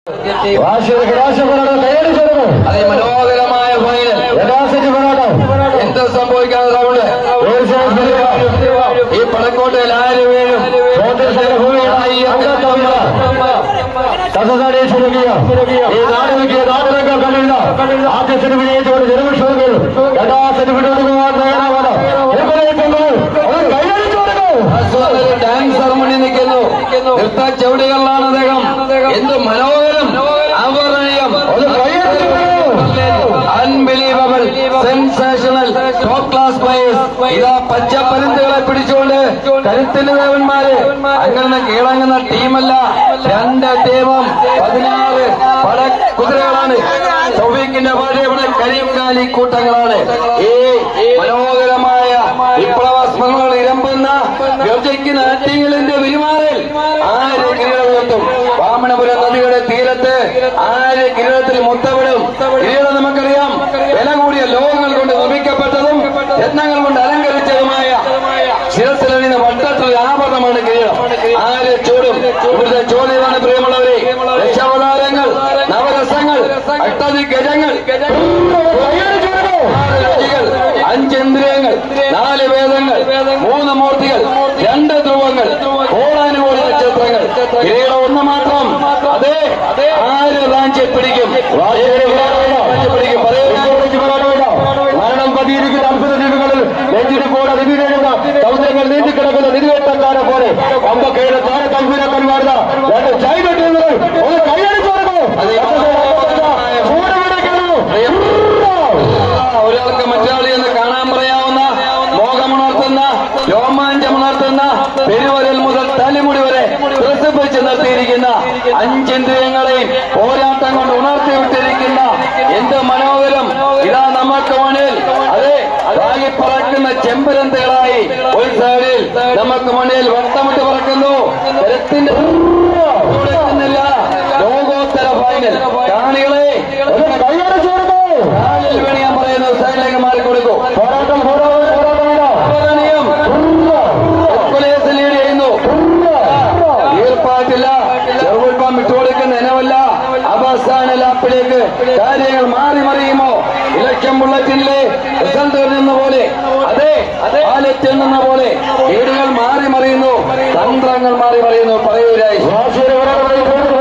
വാശിയുടെ കലാശ പോരാട്ടം കൈയടിച്ചു കൊടുക്കും അതിമനോഹരമായ ഫൈനൽ യഥാസ്ഥിതി പോരാട്ടം എന്ത് സംഭവിക്കാതെ റൗണ്ട് തീർച്ചയായും ശ്രദ്ധിക്കുക. ഈ പടക്കോട്ടയിൽ ആര് വീഴും ജ്യോതിഷയുടെ ഭൂമിയായി അംഗത്തമ്മ തസസാടി ചുരുങ്ങിയ ഈ നാട് നോക്കിയ നാടിനൊക്കെ കണ്ടിരുന്ന ആദ്യത്തിന് വിജയിച്ചുകൊണ്ട് ജനവിഷയങ്ങൾ യഥാസ്ഥിതി വിട്ടുകൊടുക്കുവാൻ തയ്യാറാവാണ് എപ്പോഴേക്കുന്നു അത് കൈയടിച്ചു കൊടുക്കും ഒരു ഡാൻസർ മുന്നിൽ നിൽക്കുന്നു നൃത്ത ചവിടികളിലാണ് അദ്ദേഹം എന്ത് മനോഹരം അവർണീയം അത് കൈയടിച്ചു കൊടുക്കും unbelievable sensational top class players ഇതാ പച്ച പരുന്തുകളെ പിടിച്ചുകൊണ്ട് കരുത്തിന്റെ ദേവന്മാര് അങ്ങനെ കീഴടങ്ങുന്ന ടീമല്ല രണ്ട് ടീമും പതിനാറ് പട കുതിരകളാണ് സൗഫീഖിന്റെ ഭാര്യയുടെ കരിങ്കാലി കൂട്ടങ്ങളാണ് ഈ മനോഹരമായ വിപ്ലവ സ്മരണകൾ ഇരമ്പുന്ന ഗർജിക്കുന്ന ആറ്റിങ്ങലിന്റെ പെരുമാറിൽ ആര് കിരീടം വാമനപുരം നദിയുടെ തീരത്ത് ആര് കിരീടത്തിൽ മുത്തവിടും കിരീടം നമുക്കറിയാം വില കൂടിയ ലോകങ്ങൾ കൊണ്ട് നിർമ്മിക്കപ്പെട്ടതും രത്നങ്ങൾ കൊണ്ട് അലങ്കരിച്ചതുമായ ശിരസിലണിയുന്ന വട്ടത്തിൽ ആഭരണമാണ് കിരീടം ആര് ചൂടും ഇവിടുത്തെ ചോദ്യമാണ് പ്രിയമുള്ളവരെ രക്ഷാവതാരങ്ങൾ നവരസങ്ങൾ അഷ്ടദിഗജങ്ങൾ കൈയടിച്ചു കൊടുക്കും രുചികൾ അഞ്ചേന്ദ്രിയങ്ങൾ നാല് വേദങ്ങൾ മൂന്ന് മൂർത്തികൾ രണ്ട് ധ്രുവങ്ങൾ കോടാനുകോടി നക്ഷത്രങ്ങൾ കിരീടം ഒന്ന് മാത്രം അതെ ആര് റാഞ്ചി പിടിക്കും റാഞ്ചി പിടിക്കും പറയൂ മരണം പതിയിരിക്കുന്ന അത്ഭുത ദ്വീപുകളിൽ നെഞ്ചിന് കൂടെ നിധിവേഴുന്ന സമുദ്രങ്ങൾ നീന്തിക്കിടക്കുന്ന നിധിവേട്ടക്കാരെ പോലെ അമ്പക്കയുടെ താര കമ്പീര കൈമാറുന്ന രണ്ട് ചൈന ടീമുകൾ ഒന്ന് കൈയടിച്ചു കൊടുക്കും ഒരാൾക്ക് മറ്റൊരാളെ എന്ന് കാണാൻ പറയാവുന്ന മോഹമുണർത്തുന്ന രോമാഞ്ചമുണർത്തുന്ന പെരുവരൽ മുതൽ തലമുടി വരെ പ്രസിപ്പിച്ച് നിർത്തിയിരിക്കുന്ന അഞ്ചിന്ദ്രിയങ്ങളെയും പോരാട്ടം കൊണ്ട് ഉണർത്തി വിട്ടിരിക്കുന്ന എന്ത് മനോഹരം ഇതാ നമുക്ക് മുന്നിൽ അതെ അതായി പറക്കുന്ന ചെമ്പരന്തകളായി ഒരു സൈഡിൽ നമുക്ക് മുന്നിൽ വട്ടമിട്ട് പറക്കുന്നു കരത്തിന്റെ കൊടുക്കുന്നില്ല ലോകോത്തര ഫൈനൽ കാണികളെ ഒന്ന് കൈയടിച്ചു കൊടുക്കും കാലിൽ വീണ് ഞാൻ പറയുന്നത് സൈഡിലേക്ക് മാറിക്കൊടുക്കൂ പോരാട്ടം പോരാട്ടം പോരാട്ടമില്ല അവഗണനീയം. എക്വലേഴ്സ് ലീഡ് ചെയ്യുന്നു ഈർപ്പാട്ടില്ല ചെറുകുൽപ്പം വിട്ടുകൊടുക്കുന്ന ഇനമല്ല അവസാന ലാപ്പിലേക്ക് കാര്യങ്ങൾ മാറി മറിയുമോ ഇലക്ഷൻ ബുള്ളറ്റിനിലെ റിസൾട്ട് വരുന്ന പോലെ അതെ ബാലറ്റ് എണ്ണുന്ന പോലെ വീടുകൾ മാറി മറിയുന്നു തന്ത്രങ്ങൾ മാറി മറിയുന്നു പറയൂരായി വാശിയുടെ പോരാട്ടം